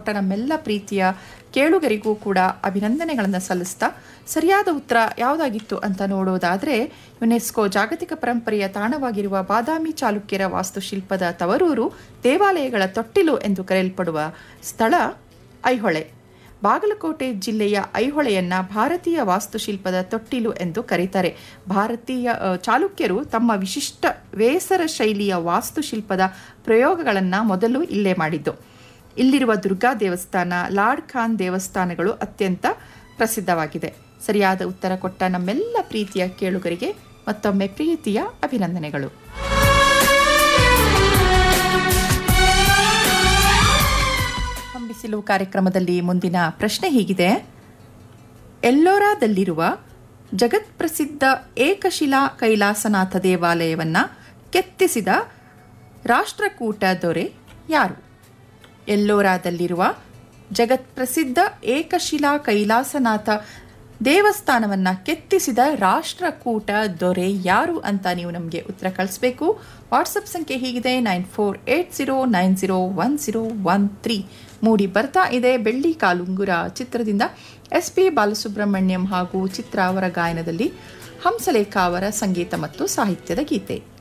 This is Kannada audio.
ಕೊಟ್ಟ ನಮ್ಮೆಲ್ಲ ಪ್ರೀತಿಯ ಕೇಳುಗರಿಗೂ ಕೂಡ ಅಭಿನಂದನೆಗಳನ್ನು ಸಲ್ಲಿಸ್ತಾ ಸರಿಯಾದ ಉತ್ತರ ಯಾವುದಾಗಿತ್ತು ಅಂತ ನೋಡೋದಾದರೆ ಯುನೆಸ್ಕೋ ಜಾಗತಿಕ ಪರಂಪರೆಯ ತಾಣವಾಗಿರುವ ಬಾದಾಮಿ ಚಾಲುಕ್ಯರ ವಾಸ್ತುಶಿಲ್ಪದ ತವರೂರು ದೇವಾಲಯಗಳ ತೊಟ್ಟಿಲು ಎಂದು ಕರೆಯಲ್ಪಡುವ ಸ್ಥಳ ಐಹೊಳೆ ಬಾಗಲಕೋಟೆ ಜಿಲ್ಲೆಯ ಐಹೊಳೆಯನ್ನ ಭಾರತೀಯ ವಾಸ್ತುಶಿಲ್ಪದ ತೊಟ್ಟಿಲು ಎಂದು ಕರೀತಾರೆ ಭಾರತೀಯ ಅ, ಚಾಲುಕ್ಯರು ತಮ್ಮ ವಿಶಿಷ್ಟ ವೇಸರ ಶೈಲಿಯ ವಾಸ್ತುಶಿಲ್ಪದ ಪ್ರಯೋಗಗಳನ್ನು ಮೊದಲು ಇಲ್ಲೇ ಮಾಡಿದ್ದು ಇಲ್ಲಿರುವ ದುರ್ಗಾ ದೇವಸ್ಥಾನ ಲಾರ್ಡ್ ಖಾನ್ ದೇವಸ್ಥಾನಗಳು ಅತ್ಯಂತ ಪ್ರಸಿದ್ಧವಾಗಿದೆ ಸರಿಯಾದ ಉತ್ತರ ಕೊಟ್ಟ ನಮ್ಮೆಲ್ಲ ಪ್ರೀತಿಯ ಕೇಳುಗರಿಗೆ ಮತ್ತೊಮ್ಮೆ ಪ್ರೀತಿಯ ಅಭಿನಂದನೆಗಳು ಬಿಸಿಲು ಕಾರ್ಯಕ್ರಮದಲ್ಲಿ ಮುಂದಿನ ಪ್ರಶ್ನೆ ಹೀಗಿದೆ ಎಲ್ಲೋರಾದಲ್ಲಿರುವ ಜಗತ್ಪ್ರಸಿದ್ಧ ಏಕಶಿಲಾ ಕೈಲಾಸನಾಥ ದೇವಾಲಯವನ್ನು ಕೆತ್ತಿಸಿದ ರಾಷ್ಟ್ರಕೂಟ ದೊರೆ ಯಾರು ಎಲ್ಲೋರಾದಲ್ಲಿರುವ ಜಗತ್ಪ್ರಸಿದ್ಧ ಏಕಶಿಲಾ ಕೈಲಾಸನಾಥ ದೇವಸ್ಥಾನವನ್ನು ಕೆತ್ತಿಸಿದ ರಾಷ್ಟ್ರಕೂಟ ದೊರೆ ಯಾರು ಅಂತ ನೀವು ನಮಗೆ ಉತ್ತರ ಕಳಿಸ್ಬೇಕು ವಾಟ್ಸಪ್ ಸಂಖ್ಯೆ ಹೀಗಿದೆ nine four eight zero nine zero one zero one three ಮೂಡಿ ಬರ್ತಾ ಇದೆ ಬೆಳ್ಳಿ ಕಾಲುಂಗುರ ಚಿತ್ರದಿಂದ ಎಸ್ ಪಿ ಬಾಲಸುಬ್ರಹ್ಮಣ್ಯಂ ಹಾಗೂ ಚಿತ್ರ ಅವರ ಗಾಯನದಲ್ಲಿ ಹಂಸಲೇಖ ಅವರ ಸಂಗೀತ ಮತ್ತು ಸಾಹಿತ್ಯದ ಗೀತೆ